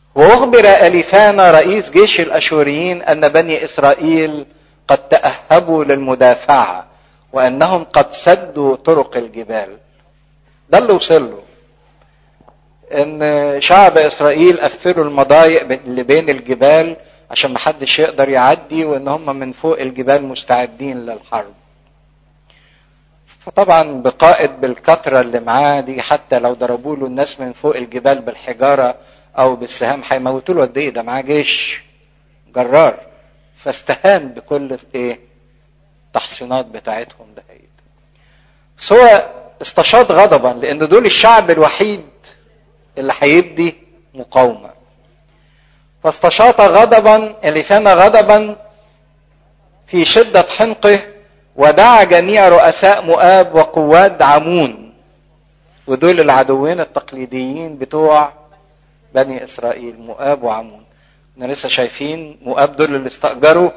واخبر اليفانا رئيس جيش الاشوريين ان بني اسرائيل قد تاهبوا للمدافعه وانهم قد سدوا طرق الجبال ده اللي وصل له ان شعب اسرائيل قفلوا المضايق اللي بين الجبال عشان محدش يقدر يعدي وان هم من فوق الجبال مستعدين للحرب فطبعا بقائد بالكثرة اللي معاه دي حتى لو ضربوا له الناس من فوق الجبال بالحجارة او بالسهام هيموتوا له قد ايه ده معاه جيش جرار فاستهان بكل ايه التحصينات بتاعتهم ده بس هو استشاط غضبا لان دول الشعب الوحيد اللي هيدي مقاومه فاستشاط غضبا اليفان غضبا في شده حنقه ودعا جميع رؤساء مؤاب وقواد عمون ودول العدوين التقليديين بتوع بني اسرائيل مؤاب وعمون احنا لسه شايفين مؤاب دول اللي استاجروا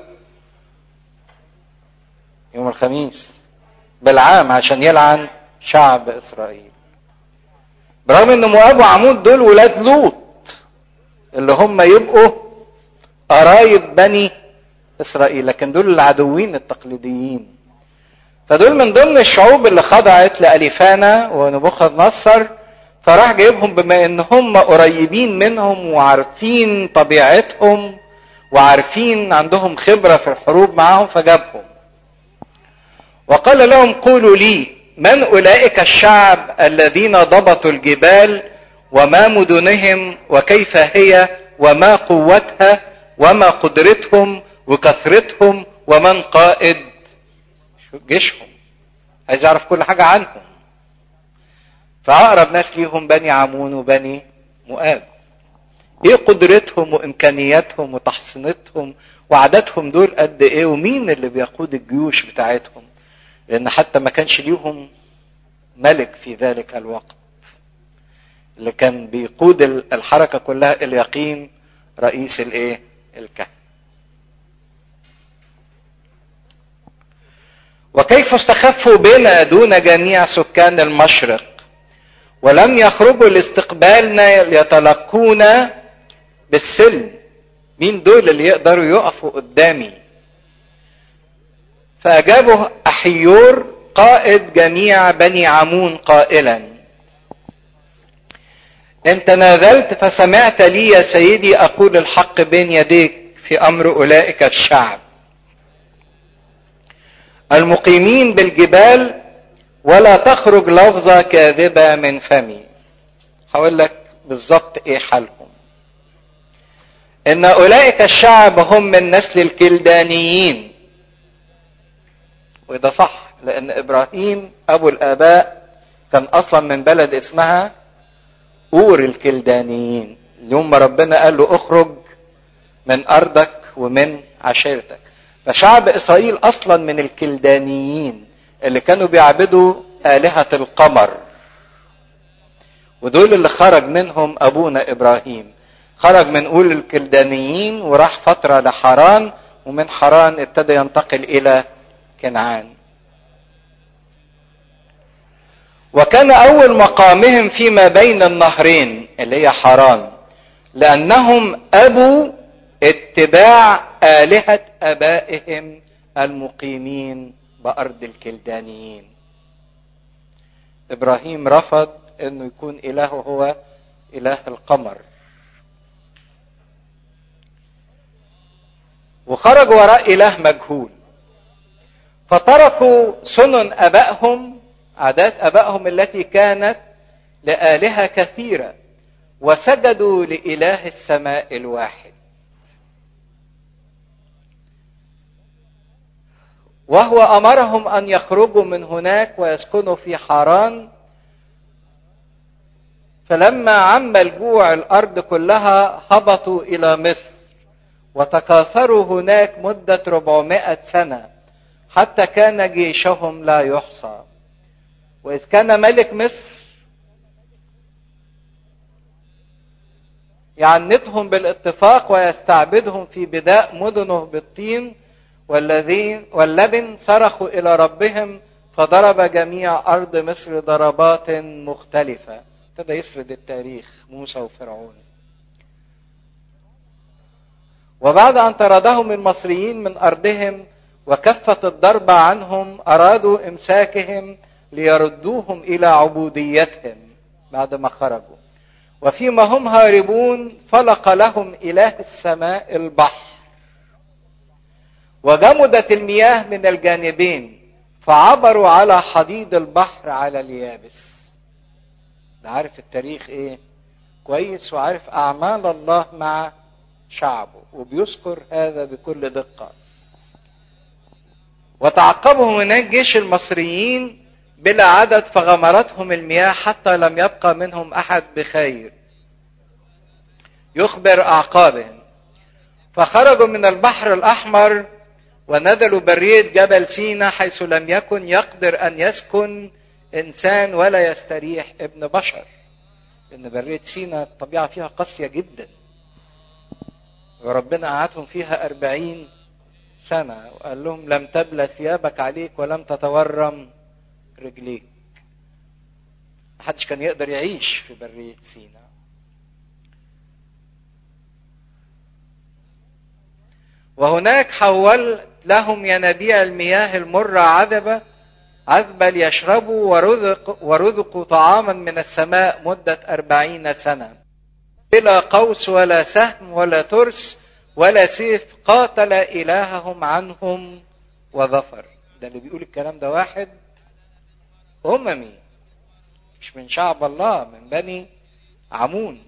يوم الخميس بالعام عشان يلعن شعب اسرائيل برغم ان مؤاب وعمود دول ولاد لوط اللي هم يبقوا قرايب بني اسرائيل لكن دول العدوين التقليديين فدول من ضمن الشعوب اللي خضعت لأليفانا ونبوخذ نصر فراح جايبهم بما ان هم قريبين منهم وعارفين طبيعتهم وعارفين عندهم خبرة في الحروب معاهم فجابهم وقال لهم قولوا لي من اولئك الشعب الذين ضبطوا الجبال وما مدنهم وكيف هي وما قوتها وما قدرتهم وكثرتهم ومن قائد جيشهم عايز يعرف كل حاجه عنهم فاقرب ناس ليهم بني عمون وبني مؤاب ايه قدرتهم وامكانياتهم وتحصيناتهم وعددهم دول قد ايه ومين اللي بيقود الجيوش بتاعتهم لان حتى ما كانش ليهم ملك في ذلك الوقت اللي كان بيقود الحركه كلها اليقيم رئيس الايه الكهنه وكيف استخفوا بنا دون جميع سكان المشرق ولم يخرجوا لاستقبالنا يتلقونا بالسلم مين دول اللي يقدروا يقفوا قدامي فأجابه أحيور قائد جميع بني عمون قائلا إن تنازلت فسمعت لي يا سيدي أقول الحق بين يديك في أمر أولئك الشعب المقيمين بالجبال ولا تخرج لفظة كاذبة من فمي هقول لك بالظبط ايه حالهم ان اولئك الشعب هم من نسل الكلدانيين وده صح لان ابراهيم ابو الاباء كان اصلا من بلد اسمها اور الكلدانيين يوم ما ربنا قال له اخرج من ارضك ومن عشيرتك فشعب اسرائيل اصلا من الكلدانيين اللي كانوا بيعبدوا الهه القمر ودول اللي خرج منهم ابونا ابراهيم خرج من اول الكلدانيين وراح فتره لحران ومن حران ابتدى ينتقل الى كنعان وكان اول مقامهم فيما بين النهرين اللي هي حران لانهم ابوا اتباع الهه ابائهم المقيمين بارض الكلدانيين ابراهيم رفض انه يكون الهه هو اله القمر وخرج وراء اله مجهول فتركوا سنن ابائهم عادات ابائهم التي كانت لالهه كثيره وسجدوا لاله السماء الواحد وهو امرهم ان يخرجوا من هناك ويسكنوا في حران فلما عم الجوع الارض كلها هبطوا الى مصر وتكاثروا هناك مده 400 سنه حتى كان جيشهم لا يحصى واذ كان ملك مصر يعنتهم بالاتفاق ويستعبدهم في بداء مدنه بالطين والذين واللبن صرخوا الى ربهم فضرب جميع ارض مصر ضربات مختلفه ابتدى يسرد التاريخ موسى وفرعون وبعد أن طردهم المصريين من أرضهم وكفت الضرب عنهم أرادوا إمساكهم ليردوهم إلى عبوديتهم بعد ما خرجوا وفيما هم هاربون فلق لهم إله السماء البحر وجمدت المياه من الجانبين فعبروا على حضيض البحر على اليابس ده عارف التاريخ ايه كويس وعارف اعمال الله مع شعبه وبيذكر هذا بكل دقه وتعقبهم هناك جيش المصريين بلا عدد فغمرتهم المياه حتى لم يبقى منهم احد بخير يخبر اعقابهم فخرجوا من البحر الاحمر ونزلوا برية جبل سينا حيث لم يكن يقدر أن يسكن إنسان ولا يستريح ابن بشر لأن برية سينا الطبيعة فيها قاسية جدا وربنا قعدهم فيها أربعين سنة وقال لهم لم تبلى ثيابك عليك ولم تتورم رجليك محدش كان يقدر يعيش في برية سينا وهناك حولت لهم ينابيع المياه المرة عذبة عذبا ليشربوا ورزق ورزقوا طعاما من السماء مدة أربعين سنة بلا قوس ولا سهم ولا ترس ولا سيف قاتل إلههم عنهم وظفر ده اللي بيقول الكلام ده واحد أممي مش من شعب الله من بني عمون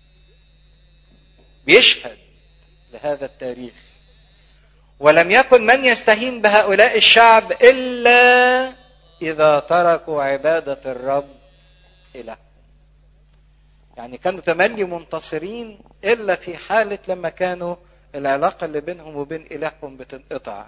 بيشهد لهذا التاريخ ولم يكن من يستهين بهؤلاء الشعب الا اذا تركوا عباده الرب الههم يعني كانوا تملي منتصرين الا في حاله لما كانوا العلاقه اللي بينهم وبين الههم بتنقطع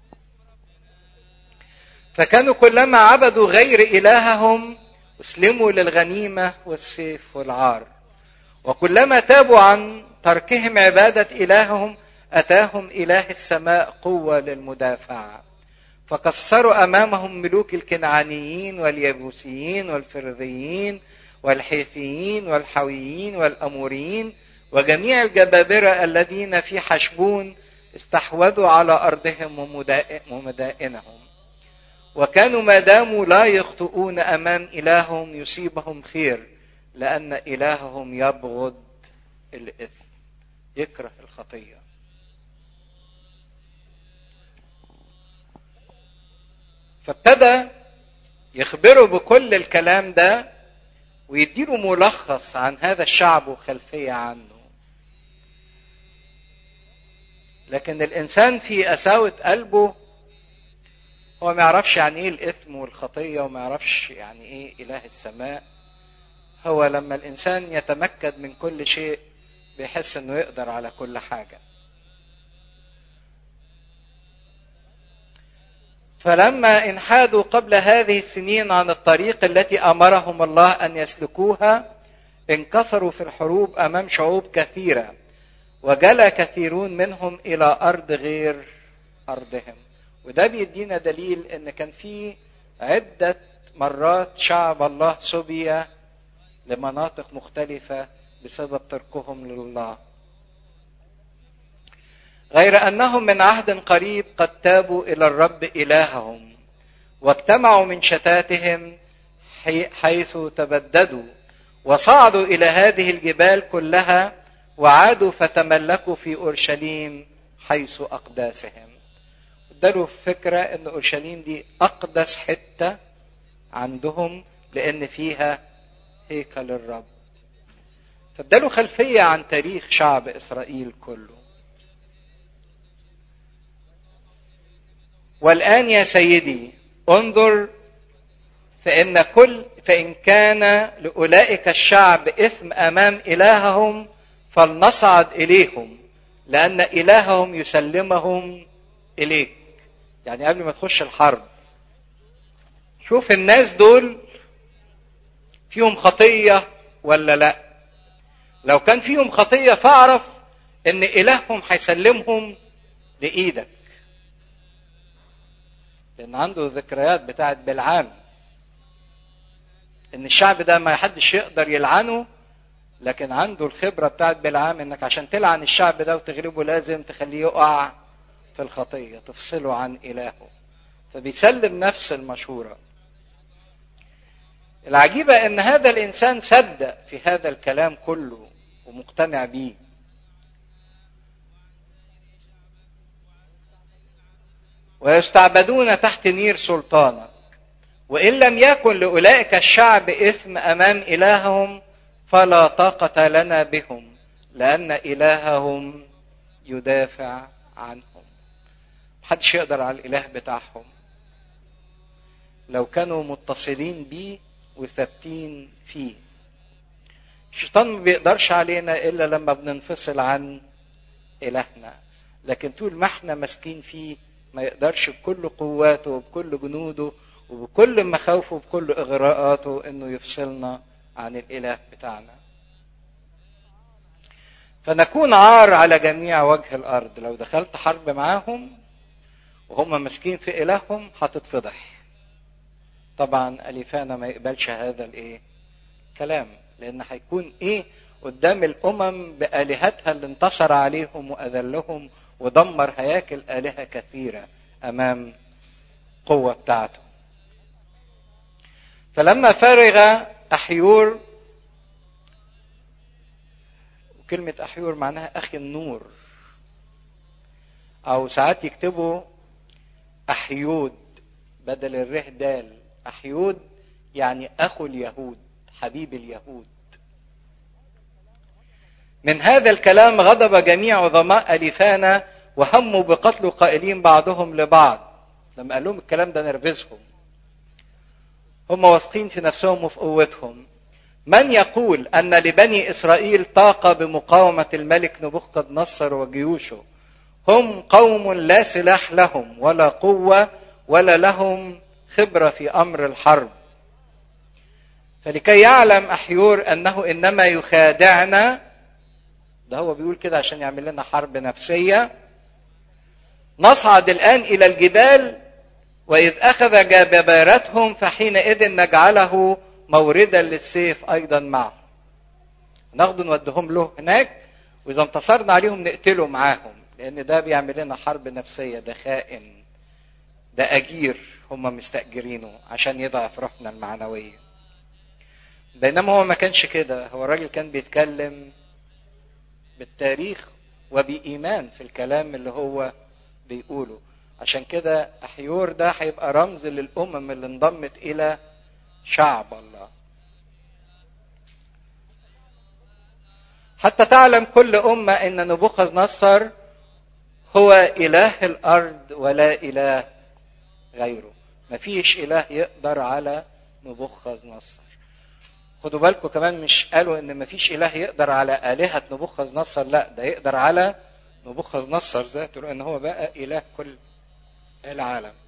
فكانوا كلما عبدوا غير الههم اسلموا للغنيمه والسيف والعار وكلما تابوا عن تركهم عباده الههم اتاهم اله السماء قوه للمدافعه فكسروا امامهم ملوك الكنعانيين واليبوسيين والفرذيين والحيثيين والحويين والاموريين وجميع الجبابره الذين في حشبون استحوذوا على ارضهم ومدائنهم وكانوا ما داموا لا يخطئون امام الههم يصيبهم خير لان الههم يبغض الاثم يكره الخطيه فابتدى يخبره بكل الكلام ده ويديله ملخص عن هذا الشعب وخلفية عنه لكن الإنسان في قساوة قلبه هو ما يعرفش يعني ايه الإثم والخطية وما يعرفش يعني ايه إله السماء هو لما الإنسان يتمكن من كل شيء بيحس انه يقدر على كل حاجه فلما انحادوا قبل هذه السنين عن الطريق التي امرهم الله ان يسلكوها انكسروا في الحروب امام شعوب كثيره وجلى كثيرون منهم الى ارض غير ارضهم وده بيدينا دليل ان كان في عده مرات شعب الله سبي لمناطق مختلفه بسبب تركهم لله غير انهم من عهد قريب قد تابوا الى الرب الههم واجتمعوا من شتاتهم حيث تبددوا وصعدوا الى هذه الجبال كلها وعادوا فتملكوا في اورشليم حيث اقداسهم ادالوا فكره ان اورشليم دي اقدس حته عندهم لان فيها هيكل الرب فادالوا خلفيه عن تاريخ شعب اسرائيل كله والآن يا سيدي انظر فإن كل فإن كان لأولئك الشعب إثم أمام إلههم فلنصعد إليهم لأن إلههم يسلمهم إليك يعني قبل ما تخش الحرب شوف الناس دول فيهم خطية ولا لا لو كان فيهم خطية فاعرف ان إلههم هيسلمهم لإيدك لان عنده ذكريات بتاعت بالعام ان الشعب ده ما حدش يقدر يلعنه لكن عنده الخبرة بتاعت بالعام انك عشان تلعن الشعب ده وتغلبه لازم تخليه يقع في الخطية تفصله عن إلهه فبيسلم نفس المشورة العجيبة ان هذا الانسان صدق في هذا الكلام كله ومقتنع بيه ويستعبدون تحت نير سلطانك وان لم يكن لاولئك الشعب اثم امام الههم فلا طاقه لنا بهم لان الههم يدافع عنهم محدش يقدر على الاله بتاعهم لو كانوا متصلين بيه وثابتين فيه الشيطان ما بيقدرش علينا الا لما بننفصل عن الهنا لكن طول ما احنا ماسكين فيه ما يقدرش بكل قواته وبكل جنوده وبكل مخاوفه وبكل اغراءاته انه يفصلنا عن الاله بتاعنا فنكون عار على جميع وجه الارض لو دخلت حرب معاهم وهم ماسكين في الههم هتتفضح طبعا اليفانا ما يقبلش هذا الايه كلام لان هيكون ايه قدام الامم بالهتها اللي انتصر عليهم واذلهم ودمر هياكل الهه كثيره امام قوه بتاعته فلما فرغ احيور وكلمه احيور معناها اخي النور او ساعات يكتبوا احيود بدل الره دال احيود يعني اخو اليهود حبيب اليهود من هذا الكلام غضب جميع عظماء اليفانا وهموا بقتل قائلين بعضهم لبعض لما قال لهم الكلام ده نرفزهم هم واثقين في نفسهم وفي قوتهم من يقول ان لبني اسرائيل طاقه بمقاومه الملك نبوخذ نصر وجيوشه هم قوم لا سلاح لهم ولا قوه ولا لهم خبره في امر الحرب فلكي يعلم احيور انه انما يخادعنا ده هو بيقول كده عشان يعمل لنا حرب نفسيه نصعد الان الى الجبال واذ اخذ جبابرتهم فحينئذ نجعله موردا للسيف ايضا معه ناخده نودهم له هناك واذا انتصرنا عليهم نقتله معاهم لان ده بيعمل لنا حرب نفسيه ده خائن ده اجير هم مستاجرينه عشان يضعف روحنا المعنويه بينما هو ما كانش كده هو الراجل كان بيتكلم بالتاريخ وبإيمان في الكلام اللي هو بيقوله عشان كده أحيور ده هيبقى رمز للأمم اللي انضمت إلى شعب الله حتى تعلم كل أمة أن نبوخذ نصر هو إله الأرض ولا إله غيره مفيش إله يقدر على نبوخذ نصر خدوا بالكم كمان مش قالوا ان مفيش اله يقدر على الهه نبوخذ نصر لا ده يقدر على نبوخذ نصر ذاته لان هو بقى اله كل العالم